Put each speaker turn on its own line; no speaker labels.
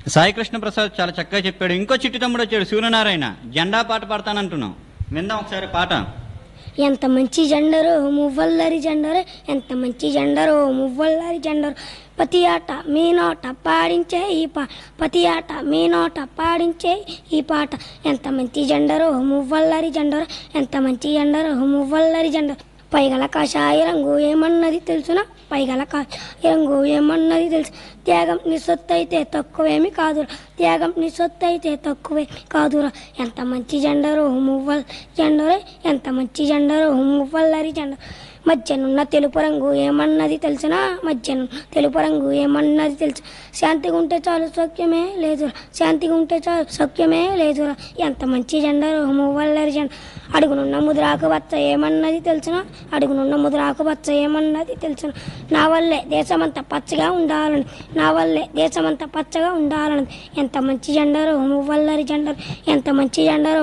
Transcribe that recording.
సాయికృష్ణ ప్రసాద్ చాలా చక్కగా చెప్పాడు ఇంకో చిట్టి తమ్ముడు వచ్చాడు సూర్యనారాయణ జెండా పాట పాడతానంటున్నాం విందాం ఒకసారి పాట
ఎంత మంచి జెండరు మువ్వల్లరి జెండరు ఎంత మంచి జెండరు మువ్వల్లరి జెండరు ప్రతి ఆట మీ నోట పాడించే ఈ పా ప్రతి ఆట మీ నోట పాడించే ఈ పాట ఎంత మంచి జెండరు మువ్వల్లరి జెండరు ఎంత మంచి జెండరు మువ్వల్లరి జెండరు పైగల కాషాయ రంగు ఏమన్నది తెలుసునా పైగల కాషాయ రంగు ఏమన్నది తెలుసు త్యాగం నీ సొత్తైతే తక్కువేమి కాదురా త్యాగం నీ సొత్తైతే తక్కువే కాదురా ఎంత మంచి జెండరు మువ్వల్ జెండరే ఎంత మంచి జెండరు మువ్వల్లరి జెండరు మధ్యనున్న తెలుపు రంగు ఏమన్నది తెలుసునా మధ్యను తెలుపు రంగు ఏమన్నది తెలుసు శాంతిగా ఉంటే చాలు సౌఖ్యమే లేదురా శాంతిగా ఉంటే చాలు సౌఖ్యమే లేదురా ఎంత మంచి జెండరు మువ్వల్లరి జెండ అడుగునున్న ముద్రాకు బచ్చ ఏమన్నది తెలుసునా అడుగునున్న ముద్రాకు బచ్చ ఏమన్నది తెలుసునా నా వల్లే దేశమంతా పచ్చగా ఉండాలని నా వల్లే దేశమంతా పచ్చగా ఉండాలని ఎంత మంచి జెండరు మువ్వల్లరి జెండరు ఎంత మంచి జెండరు